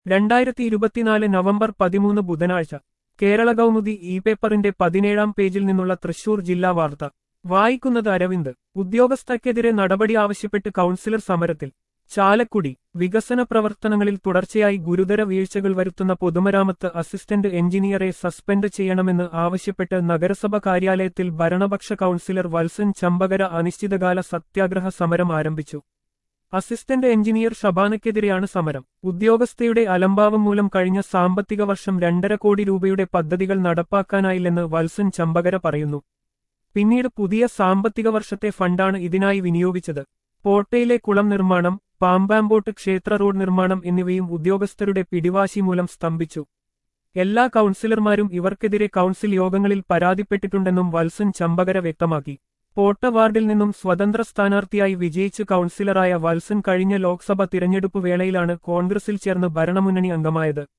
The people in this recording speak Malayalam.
രണ്ടായിരത്തി ഇരുപത്തിനാല് നവംബർ പതിമൂന്ന് ബുധനാഴ്ച കേരള കൗമുദി ഇ പേപ്പറിന്റെ പതിനേഴാം പേജിൽ നിന്നുള്ള തൃശൂർ ജില്ലാ വാർത്ത വായിക്കുന്നത് അരവിന്ദ് ഉദ്യോഗസ്ഥർക്കെതിരെ നടപടി ആവശ്യപ്പെട്ട് കൗൺസിലർ സമരത്തിൽ ചാലക്കുടി വികസന പ്രവർത്തനങ്ങളിൽ തുടർച്ചയായി ഗുരുതര വീഴ്ചകൾ വരുത്തുന്ന പൊതുമരാമത്ത് അസിസ്റ്റന്റ് എഞ്ചിനീയറെ സസ്പെൻഡ് ചെയ്യണമെന്ന് ആവശ്യപ്പെട്ട് നഗരസഭ കാര്യാലയത്തിൽ ഭരണപക്ഷ കൗൺസിലർ വത്സൻ ചമ്പകര അനിശ്ചിതകാല സത്യാഗ്രഹ സമരം ആരംഭിച്ചു അസിസ്റ്റന്റ് എഞ്ചിനീയർ ഷബാനയ്ക്കെതിരെയാണ് സമരം ഉദ്യോഗസ്ഥയുടെ അലംഭാവം മൂലം കഴിഞ്ഞ സാമ്പത്തിക വർഷം രണ്ടര കോടി രൂപയുടെ പദ്ധതികൾ നടപ്പാക്കാനായില്ലെന്ന് വത്സൻ ചമ്പകര പറയുന്നു പിന്നീട് പുതിയ സാമ്പത്തിക വർഷത്തെ ഫണ്ടാണ് ഇതിനായി വിനിയോഗിച്ചത് പോട്ടയിലെ കുളം നിർമ്മാണം പാമ്പാമ്പോട്ട് ക്ഷേത്ര റോഡ് നിർമ്മാണം എന്നിവയും ഉദ്യോഗസ്ഥരുടെ പിടിവാശി മൂലം സ്തംഭിച്ചു എല്ലാ കൗൺസിലർമാരും ഇവർക്കെതിരെ കൗൺസിൽ യോഗങ്ങളിൽ പരാതിപ്പെട്ടിട്ടുണ്ടെന്നും വത്സൻ ചമ്പകര വ്യക്തമാക്കി പോട്ട വാർഡിൽ നിന്നും സ്വതന്ത്ര സ്ഥാനാർത്ഥിയായി വിജയിച്ച് കൗൺസിലറായ വത്സൻ കഴിഞ്ഞ ലോക്സഭ തിരഞ്ഞെടുപ്പ് വേളയിലാണ് കോൺഗ്രസിൽ ചേർന്ന് ഭരണമുന്നണി അംഗമായത്